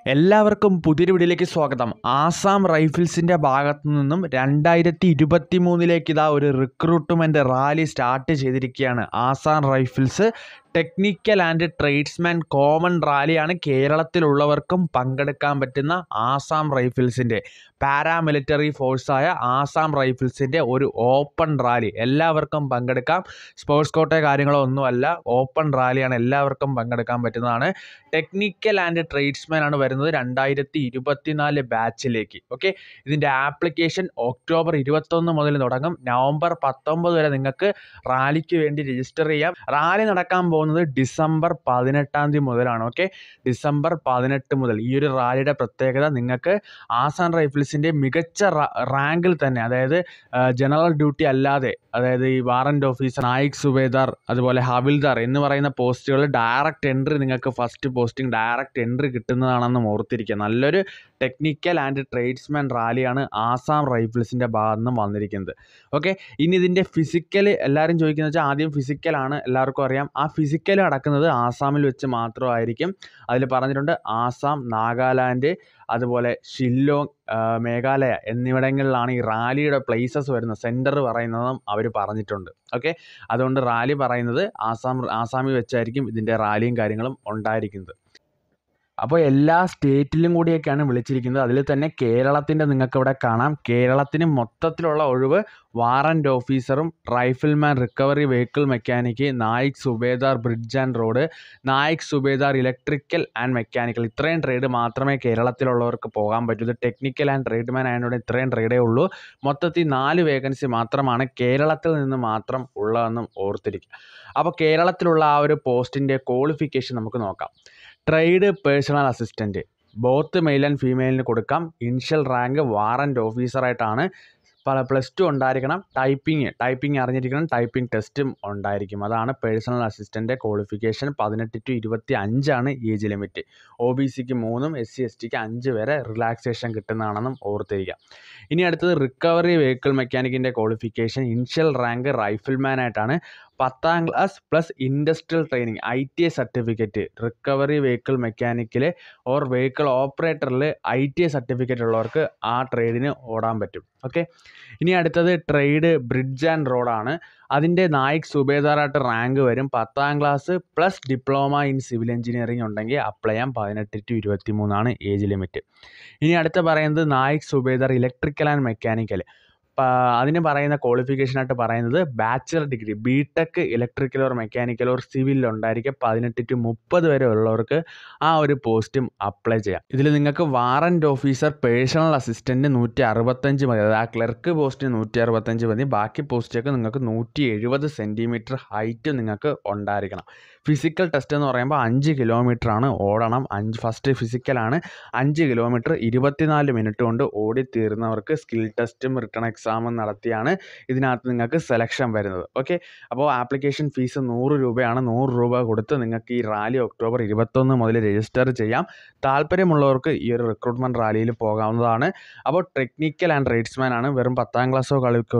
എല്ലാവർക്കും പുതിയൊരു വീഡിയോയിലേക്ക് സ്വാഗതം ആസാം റൈഫിൾസിൻ്റെ ഭാഗത്തു നിന്നും രണ്ടായിരത്തി ഇരുപത്തി മൂന്നിലേക്ക് ഇതാ ഒരു റിക്രൂട്ട്മെൻറ്റ് റാലി സ്റ്റാർട്ട് ചെയ്തിരിക്കുകയാണ് Assam Rifles technical and tradesman common റാലിയാണ് കേരളത്തിലുള്ളവർക്കും പങ്കെടുക്കാൻ പറ്റുന്ന ആസാം റൈഫിൾസിൻ്റെ പാരാമിലിറ്ററി ഫോഴ്സായ ആസാം റൈഫിൾസിൻ്റെ ഒരു ഓപ്പൺ റാലി എല്ലാവർക്കും പങ്കെടുക്കാം സ്പോർട്സ് കോട്ടയോ കാര്യങ്ങളോ ഒന്നുമല്ല ഓപ്പൺ റാലിയാണ് എല്ലാവർക്കും പങ്കെടുക്കാൻ പറ്റുന്നതാണ് ടെക്നിക്കൽ ആൻഡ് ട്രേഡ്സ്മാൻ ആണ് വരുന്നത് രണ്ടായിരത്തി ഇരുപത്തിനാല് ബാച്ചിലേക്ക് ഓക്കെ ഇതിൻ്റെ ആപ്ലിക്കേഷൻ ഒക്ടോബർ ഇരുപത്തൊന്ന് മുതൽ തുടങ്ങും നവംബർ പത്തൊമ്പത് വരെ നിങ്ങൾക്ക് റാലിക്ക് വേണ്ടി രജിസ്റ്റർ ചെയ്യാം റാലി നടക്കാൻ പോകുന്നത് ഡിസംബർ പതിനെട്ടാം തീയതി മുതലാണ് ഓക്കെ ഡിസംബർ പതിനെട്ട് മുതൽ ഈ ഒരു റാലിയുടെ പ്രത്യേകത നിങ്ങൾക്ക് ആസാൻ റൈഫിൾസിൻ്റെ മികച്ച റാങ്കിൽ തന്നെ അതായത് ജനറൽ ഡ്യൂട്ടി അല്ലാതെ അതായത് ഈ വാറൻറ്റ് ഓഫീസർ നായിക് സുബേദാർ അതുപോലെ ഹവിൽദാർ എന്ന് പറയുന്ന പോസ്റ്റുകൾ ഡയറക്റ്റ് എൻട്രി നിങ്ങൾക്ക് ഫസ്റ്റ് പോസ്റ്റിംഗ് ഡയറക്റ്റ് എൻട്രി കിട്ടുന്നതാണെന്ന് ഓർത്തിരിക്കുക നല്ലൊരു ടെക്നിക്കൽ ആൻഡ് ട്രേഡ്സ്മാൻ റാലിയാണ് ആസാം റൈഫിൾസിൻ്റെ ഭാഗത്തു നിന്നും വന്നിരിക്കുന്നത് ഓക്കെ ഇനി ഇതിൻ്റെ ഫിസിക്കൽ എല്ലാവരും ചോദിക്കുന്നത് വെച്ചാൽ ആദ്യം ഫിസിക്കലാണ് എല്ലാവർക്കും അറിയാം ആ ഫിസിക്കൽ നടക്കുന്നത് ആസാമിൽ വെച്ച് മാത്രമായിരിക്കും അതിൽ പറഞ്ഞിട്ടുണ്ട് ആസാം നാഗാലാൻഡ് അതുപോലെ ഷില്ലോങ് മേഘാലയ എന്നിവിടങ്ങളിലാണ് ഈ റാലിയുടെ പ്ലേസസ് വരുന്നത് സെൻറ്റർ പറയുന്നതും അവർ പറഞ്ഞിട്ടുണ്ട് ഓക്കെ അതുകൊണ്ട് റാലി പറയുന്നത് ആസാം ആസാമിൽ വെച്ചായിരിക്കും ഇതിൻ്റെ റാലിയും കാര്യങ്ങളും ഉണ്ടായിരിക്കുന്നത് അപ്പോൾ എല്ലാ സ്റ്റേറ്റിലും കൂടിയൊക്കെയാണ് വിളിച്ചിരിക്കുന്നത് അതിൽ തന്നെ കേരളത്തിൻ്റെ നിങ്ങൾക്ക് ഇവിടെ കാണാം കേരളത്തിന് മൊത്തത്തിലുള്ള ഒഴിവ് വാറൻറ്റ് ഓഫീസറും rifleman recovery vehicle mechanic naik subedar bridge and road naik subedar electrical and mechanical ഇത്രയും ട്രേഡ് മാത്രമേ കേരളത്തിലുള്ളവർക്ക് പോകാൻ പറ്റൂ ഇത് ടെക്നിക്കൽ ആൻഡ് ട്രേഡ്മാൻ ആയതുകൊണ്ട് ഇത്രയും ട്രേഡേ ഉള്ളൂ മൊത്തത്തിൽ നാല് വേക്കൻസി മാത്രമാണ് കേരളത്തിൽ നിന്ന് മാത്രം ഉള്ളതെന്നും ഓർത്തിരിക്കുക അപ്പോൾ കേരളത്തിലുള്ള ആ ഒരു പോസ്റ്റിൻ്റെ ക്വാളിഫിക്കേഷൻ നമുക്ക് നോക്കാം trade personal assistant both male and ഫീമെയിലിന് കൊടുക്കാം ഇനിഷ്യൽ റാങ്ക് വാറൻറ്റ് ഓഫീസറായിട്ടാണ് പല പ്ലസ് ടു ഉണ്ടായിരിക്കണം ടൈപ്പിംഗ് ടൈപ്പിംഗ് അറിഞ്ഞിരിക്കണം ടൈപ്പിംഗ് ടെസ്റ്റും ഉണ്ടായിരിക്കും അതാണ് പേഴ്സണൽ അസിസ്റ്റൻ്റ് ക്വാളിഫിക്കേഷൻ പതിനെട്ട് ടു ഇരുപത്തി അഞ്ചാണ് ഏജ് ലിമിറ്റ് ഒ ബി സിക്ക് മൂന്നും എസ് സി എസ് ടിക്ക് അഞ്ച് വരെ റിലാക്സേഷൻ കിട്ടുന്നതാണെന്നും ഓർത്തിരിക്കുക ഇനി അടുത്തത് റിക്കവറി വെഹിക്കിൾ മെക്കാനിക്കിൻ്റെ ക്വാളിഫിക്കേഷൻ ഇനിഷ്യൽ റാങ്ക് റൈഫിൾമാൻ ആയിട്ടാണ് പത്താം class plus industrial training I T I certificate recovery vehicle മെക്കാനിക്കിൽ ഓർ വെഹിക്കിൾ ഓപ്പറേറ്ററിൽ ഐ ടി ഐ സർട്ടിഫിക്കറ്റ് ഉള്ളവർക്ക് ആ ട്രേഡിന് ഓടാൻ പറ്റും ഓക്കെ ഇനി അടുത്തത് ട്രേഡ് ബ്രിഡ്ജ് ആൻഡ് റോഡാണ് അതിൻ്റെ നായിക് സുബേദാറായിട്ട് റാങ്ക് വരും പത്താം class plus diploma in civil engineering ഉണ്ടെങ്കിൽ അപ്ലൈ ചെയ്യാം പതിനെട്ട് ടു ഇരുപത്തി മൂന്നാണ് ഏജ് ലിമിറ്റ് ഇനി അടുത്ത പറയുന്നത് naik subedar electrical and mechanical അതിന് പറയുന്ന ക്വാളിഫിക്കേഷനായിട്ട് പറയുന്നത് bachelor degree B tech electrical or mechanical or civil ഉണ്ടായിരിക്കും പതിനെട്ട് ടു മുപ്പത് വരെ ഉള്ളവർക്ക് ആ ഒരു പോസ്റ്റും അപ്ലൈ ചെയ്യാം ഇതിൽ നിങ്ങൾക്ക് വാറൻറ്റ് ഓഫീസർ പേഴ്സണൽ അസിസ്റ്റൻറ്റ് നൂറ്റി അറുപത്തഞ്ച് മതി അതായത് ആ ക്ലർക്ക് പോസ്റ്റിന് നൂറ്റി അറുപത്തഞ്ച് മതി ബാക്കി പോസ്റ്റൊക്കെ നിങ്ങൾക്ക് നൂറ്റി എഴുപത് സെൻറ്റിമീറ്റർ ഹൈറ്റ് നിങ്ങൾക്ക് ഉണ്ടായിരിക്കണം ഫിസിക്കൽ ടെസ്റ്റ് എന്ന് പറയുമ്പോൾ അഞ്ച് കിലോമീറ്റർ ആണ് ഓടണം അഞ്ച് ഫസ്റ്റ് ഫിസിക്കലാണ് അഞ്ച് കിലോമീറ്റർ ഇരുപത്തിനാല് മിനിറ്റ് കൊണ്ട് ഓടിത്തീർന്നവർക്ക് സ്കിൽ ടെസ്റ്റും റിട്ടേൺ എക്സാമും നടത്തിയാണ് ഇതിനകത്ത് നിങ്ങൾക്ക് സെലക്ഷൻ വരുന്നത് ഓക്കെ അപ്പോൾ ആപ്ലിക്കേഷൻ ഫീസ് നൂറ് രൂപയാണ് നൂറ് രൂപ കൊടുത്ത് നിങ്ങൾക്ക് ഈ റാലി ഒക്ടോബർ ഇരുപത്തൊന്ന് മുതൽ രജിസ്റ്റർ ചെയ്യാം താല്പര്യമുള്ളവർക്ക് ഈ ഒരു റിക്രൂട്ട്മെൻറ്റ് റാലിയിൽ പോകാവുന്നതാണ് അപ്പോൾ ടെക്നിക്കൽ ആൻഡ് റേറ്റ്സ്മാൻ ആണ് വെറും പത്താം ക്ലാസ്സോ കളിക്കോ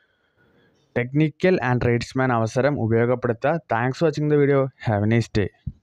ടെക്നിക്കൽ ആൻഡ് ട്രേഡ്സ്മാൻ അവസരം ഉപയോഗപ്പെടുത്തുക thanks watching the video have a nice day